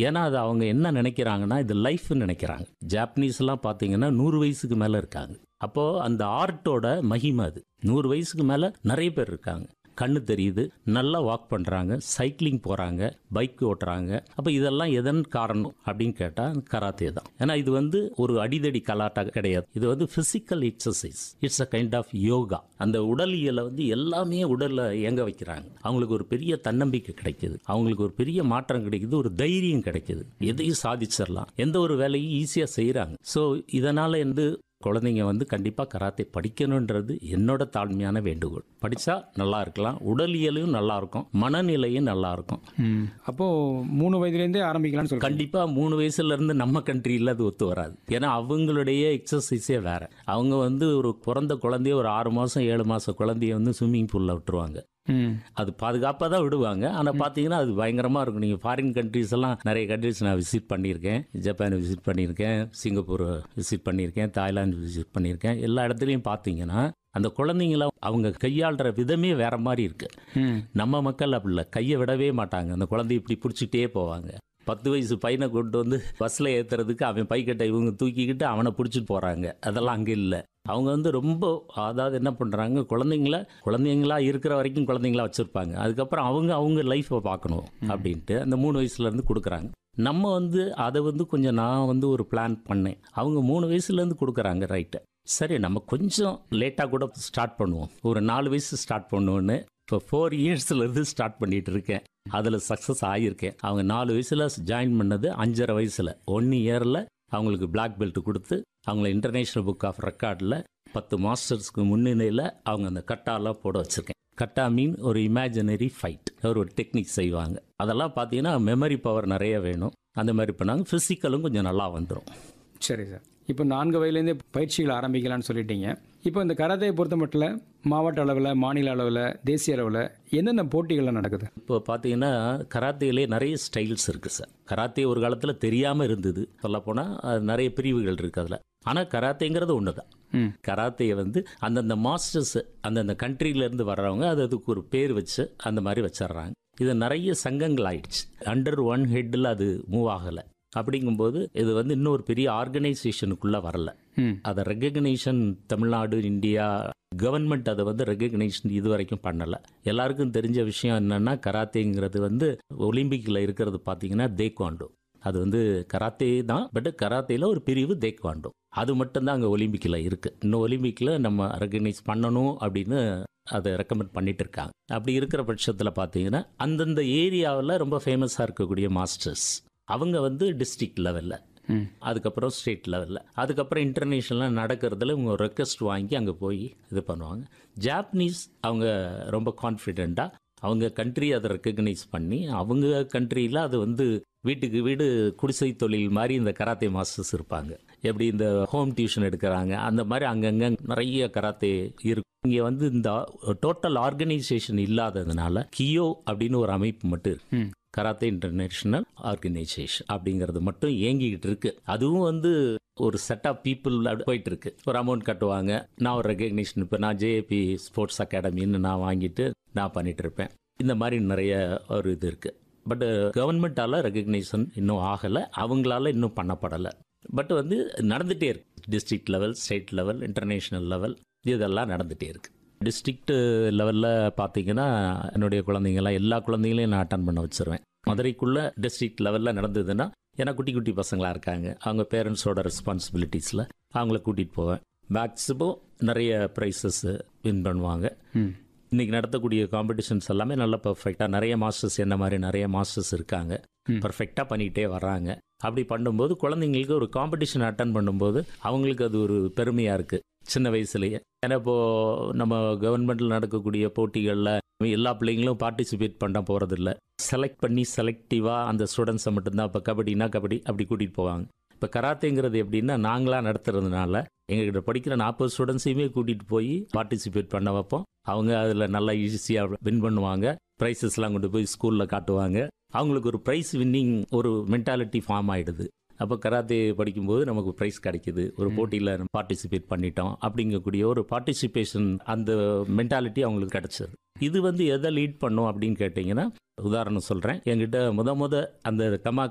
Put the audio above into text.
ஏன்னா அது அவங்க என்ன நினைக்கிறாங்கன்னா இது லைஃப்னு நினைக்கிறாங்க ஜாப்பனீஸ்லாம் பார்த்தீங்கன்னா நூறு வயசுக்கு மேலே இருக்காங்க அப்போது அந்த ஆர்ட்டோட மகிமை அது நூறு வயசுக்கு மேலே நிறைய பேர் இருக்காங்க கண்ணு தெரியுது நல்லா வாக் பண்ணுறாங்க சைக்கிளிங் போகிறாங்க பைக் ஓட்டுறாங்க அப்போ இதெல்லாம் எதன் காரணம் அப்படின்னு கேட்டால் கராத்தே தான் ஏன்னா இது வந்து ஒரு அடிதடி கலாட்டா கிடையாது இது வந்து physical exercise it's a kind of yoga அந்த உடலியலை வந்து எல்லாமே உடலில் இயங்க வைக்கிறாங்க அவங்களுக்கு ஒரு பெரிய தன்னம்பிக்கை கிடைக்குது அவங்களுக்கு ஒரு பெரிய மாற்றம் கிடைக்குது ஒரு தைரியம் கிடைக்குது எதையும் சாதிச்சிடலாம் எந்த ஒரு வேலையும் ஈஸியாக செய்கிறாங்க ஸோ இதனால் வந்து குழந்தைங்க வந்து கண்டிப்பாக கராத்தே படிக்கணுன்றது என்னோட தாழ்மையான வேண்டுகோள் படித்தா நல்லா இருக்கலாம் உடலியலும் நல்லா இருக்கும் மனநிலையும் நல்லா இருக்கும் ம் அப்போ மூணு வயதுலேருந்தே ஆரம்பிக்கலாம்னு சொல்றீங்க கண்டிப்பா மூணு வயசுல இருந்து நம்ம கண்ட்ரியில் அது ஒத்து வராது ஏன்னா அவங்களுடைய எக்ஸசைஸே வேற அவங்க வந்து ஒரு பிறந்த குழந்தைய ஒரு ஆறு மாசம் ஏழு மாசம் குழந்தைய வந்து ஸ்விம்மிங் பூல்ல விட்டுருவாங்க ம் அது பாதுகாப்பாக தான் விடுவாங்க ஆனால் பார்த்தீங்கன்னா அது பயங்கரமாக இருக்கும் நீங்கள் ஃபாரின் கண்ட்ரிஸ் எல்லாம் நிறைய கண்ட்ரிஸ் நான் விசிட் பண்ணியிருக்கேன் ஜப்பான் விசிட் பண்ணியிருக்கேன் சிங்கப்பூர் விசிட் பண்ணியிருக்கேன் தாய்லாந்து விசிட் பண்ணியிருக்கேன் எல்லா இடத்துலையும் பார்த்தீங்கன்னா அந்த குழந்தைங்கள அவங்க கையாளுற விதமே வேற மாதிரி இருக்கு ம் நம்ம மக்கள் அப்படி இல்லை கையை விடவே மாட்டாங்க அந்த குழந்தைய இப்படி பிடிச்சிக்கிட்டே போவாங்க பத்து வயசு பையனை கொண்டு வந்து பஸ்ஸில் ஏற்றுறதுக்கு அவன் பைக்கட்டை இவங்க தூக்கிக்கிட்டு அவனை பிடிச்சிட்டு போகிறாங்க அதெல்லாம் அங்கே இல்லை அவங்க வந்து ரொம்ப அதாவது என்ன பண்ணுறாங்க குழந்தைங்கள குழந்தைங்களா இருக்கிற வரைக்கும் குழந்தைங்களா வச்சுருப்பாங்க அதுக்கப்புறம் அவங்க அவங்க லைஃப்பை பார்க்கணும் அப்படின்ட்டு அந்த மூணு வயசுலேருந்து கொடுக்குறாங்க நம்ம வந்து அதை வந்து கொஞ்சம் நான் வந்து ஒரு பிளான் பண்ணேன் அவங்க மூணு வயசுலேருந்து கொடுக்குறாங்க ரைட்டு சரி நம்ம கொஞ்சம் லேட்டாக கூட ஸ்டார்ட் பண்ணுவோம் ஒரு நாலு வயசு ஸ்டார்ட் பண்ணுவோன்னு இப்போ ஃபோர் இயர்ஸ்லேருந்து ஸ்டார்ட் பண்ணிட்டு இருக்கேன் அதில் சக்ஸஸ் ஆகியிருக்கேன் அவங்க நாலு வயசில் ஜாயின் பண்ணது அஞ்சரை வயசில் ஒன் இயரில் அவங்களுக்கு பிளாக் பெல்ட் கொடுத்து அவங்கள இன்டர்நேஷ்னல் புக் ஆஃப் ரெக்கார்டில் பத்து மாஸ்டர்ஸ்க்கு முன்னிலையில் அவங்க அந்த கட்டாலாம் போட வச்சுருக்கேன் கட்டா மீன் ஒரு இமேஜினரி ஃபைட் ஒரு டெக்னிக் செய்வாங்க அதெல்லாம் பார்த்தீங்கன்னா மெமரி பவர் நிறைய வேணும் அந்த மாதிரி பண்ணாங்க ஃபிசிக்கலும் கொஞ்சம் நல்லா வந்துடும் சரி சார் இப்போ நான்கு வயதுலேருந்தே பயிற்சிகள் ஆரம்பிக்கலாம்னு சொல்லிட்டீங்க இப்போ இந்த கராத்தையை பொறுத்த மட்டும் மாவட்ட அளவில் மாநில அளவில் தேசிய அளவில் என்னென்ன போட்டிகள்லாம் நடக்குது இப்போ பார்த்தீங்கன்னா கராத்தேலே நிறைய ஸ்டைல்ஸ் இருக்குது சார் கராத்தே ஒரு காலத்தில் தெரியாமல் இருந்தது சொல்லப்போனால் அது நிறைய பிரிவுகள் இருக்குது அதில் ஆனால் கராத்தேங்கிறது ஒன்று தான் ம் கராத்தையை வந்து அந்தந்த மாஸ்டர்ஸ் அந்தந்த கண்ட்ரிலேருந்து வர்றவங்க அது அதுக்கு ஒரு பேர் வச்சு அந்த மாதிரி வச்சிடுறாங்க இது நிறைய சங்கங்கள் ஆயிடுச்சு அண்டர் ஒன் ஹெட்டில் அது மூவ் ஆகலை அப்படிங்கும்போது இது வந்து இன்னும் ஒரு பெரிய ஆர்கனைசேஷனுக்குள்ளே வரல ம் அதை ரெகக்னேஷன் தமிழ்நாடு இந்தியா கவர்மெண்ட் அதை வந்து ரெகக்னேஷன் இது வரைக்கும் பண்ணலை எல்லாருக்கும் தெரிஞ்ச விஷயம் என்னன்னா கராத்தேங்கிறது வந்து ஒலிம்பிக்கில் இருக்கிறது பார்த்தீங்கன்னா தேக்வாண்டோ அது வந்து கராத்தே தான் பட் கராத்தேல ஒரு பிரிவு தேக்வாண்டோ அது மட்டும்தான் அங்கே ஒலிம்பிக்கில் இருக்குது இன்னும் ஒலிம்பிக்கில் நம்ம ரெகக்னைஸ் பண்ணணும் அப்படின்னு அதை ரெக்கமெண்ட் பண்ணிட்டு இருக்காங்க அப்படி இருக்கிற பட்சத்தில் பார்த்தீங்கன்னா அந்தந்த ஏரியாவில் ரொம்ப ஃபேமஸாக இருக்கக்கூடிய மாஸ்டர்ஸ் அவங்க வந்து டிஸ்ட்ரிக்ட் லெவலில் ம் அதுக்கப்புறம் ஸ்டேட் லெவலில் அதுக்கப்புறம் இன்டர்நேஷ்னலாக நடக்கிறதுல இவங்க ரெக்வஸ்ட் வாங்கி அங்கே போய் இது பண்ணுவாங்க ஜாப்பனீஸ் அவங்க ரொம்ப கான்ஃபிடெண்ட்டாக அவங்க கண்ட்ரி அதை ரெக்கக்னைஸ் பண்ணி அவங்க கண்ட்ரியில் அது வந்து வீட்டுக்கு வீடு குடிசை தொழில் மாதிரி இந்த கராத்தே மாஸ்டர்ஸ் இருப்பாங்க எப்படி இந்த ஹோம் டியூஷன் எடுக்கிறாங்க அந்த மாதிரி அங்கங்கே நிறைய கராத்தே இருக்கு இங்கே வந்து இந்த டோட்டல் ஆர்கனைசேஷன் இல்லாததுனால கியோ அப்படின்னு ஒரு அமைப்பு மட்டும் இருக்கு ம் கராத்தே இன்டர்நேஷனல் ஆர்கனைசேஷன் அப்படிங்கிறது மட்டும் இயங்கிக்கிட்டு இருக்கு அதுவும் வந்து ஒரு செட் ஆஃப் பீப்புள் போயிட்டு இருக்கு ஒரு அமௌண்ட் கட்டுவாங்க நான் ஒரு ரெகக்னிஷன் இப்போ நான் ஜேஏபி ஸ்போர்ட்ஸ் அகாடமின்னு நான் வாங்கிட்டு நான் பண்ணிட்டு இருப்பேன் இந்த மாதிரி நிறைய ஒரு இது இருக்கு பட் கவர்மெண்டால ரெகக்னிஷன் இன்னும் ஆகலை அவங்களால இன்னும் பண்ணப்படலை பட் வந்து நடந்துகிட்டே இருக்கு district level state level international level இதெல்லாம் நடந்துகிட்டே இருக்கு டிஸ்ட்ரிக்ட் லெவலில் பார்த்தீங்கன்னா என்னுடைய குழந்தைங்களாம் எல்லா குழந்தைங்களையும் நான் அட்டன் பண்ண வச்சிருவேன் மதுரைக்குள்ளே டிஸ்ட்ரிக்ட் லெவலில் நடந்ததுன்னா ஏன்னா குட்டி குட்டி பசங்களாக இருக்காங்க அவங்க பேரண்ட்ஸோட ரெஸ்பான்சிபிலிட்டிஸில் அவங்கள கூட்டிகிட்டு போவேன் மேக்ஸிமம் நிறைய ப்ரைஸஸ் வின் பண்ணுவாங்க ம் இன்னைக்கு நடத்தக்கூடிய காம்படிஷன்ஸ் எல்லாமே நல்ல பர்ஃபெக்டாக நிறைய மாஸ்டர்ஸ் என்ன மாதிரி நிறைய மாஸ்டர்ஸ் இருக்காங்க ம். பர்ஃபெக்டாக பண்ணிகிட்டே வர்றாங்க அப்படி பண்ணும்போது குழந்தைங்களுக்கு ஒரு காம்படிஷன் அட்டன் பண்ணும்போது அவங்களுக்கு அது ஒரு பெருமையாக இருக்குது சின்ன வயசுலயே ஏன்னா இப்போ நம்ம கவர்மெண்ட்டில் நடக்கக்கூடிய போட்டிகளில் எல்லா பிள்ளைங்களும் பார்ட்டிசிபேட் பண்ண போகிறதில்ல செலக்ட் பண்ணி செலக்டிவாக அந்த ஸ்டூடெண்ட்ஸை மட்டும்தான் இப்போ கபடினா கபடி அப்படி கூட்டிகிட்டு போவாங்க இப்போ கராத்தேங்கிறது எப்படின்னா நாங்களாக நடத்துறதுனால எங்ககிட்ட படிக்கிற நாற்பது ஸ்டூடெண்ட்ஸையுமே கூட்டிகிட்டு போய் பார்ட்டிசிபேட் பண்ண வைப்போம் அவங்க அதில் நல்லா ஈஸியாக வின் பண்ணுவாங்க ப்ரைஸஸ்லாம் கொண்டு போய் ஸ்கூலில் காட்டுவாங்க அவங்களுக்கு ஒரு ப்ரைஸ் வின்னிங் ஒரு மென்டாலிட்டி ஃபார்ம் ஆயிடுது அப்போ கராத்தே படிக்கும்போது நமக்கு ப்ரைஸ் கிடைக்குது ஒரு போட்டியில் பார்ட்டிசிபேட் பண்ணிட்டோம் அப்படிங்கக்கூடிய ஒரு பார்ட்டிசிபேஷன் அந்த மென்டாலிட்டி அவங்களுக்கு கிடைச்சது இது வந்து எதை லீட் பண்ணும் அப்படின்னு கேட்டிங்கன்னா உதாரணம் சொல்கிறேன் என்கிட்ட முத முத அந்த கமா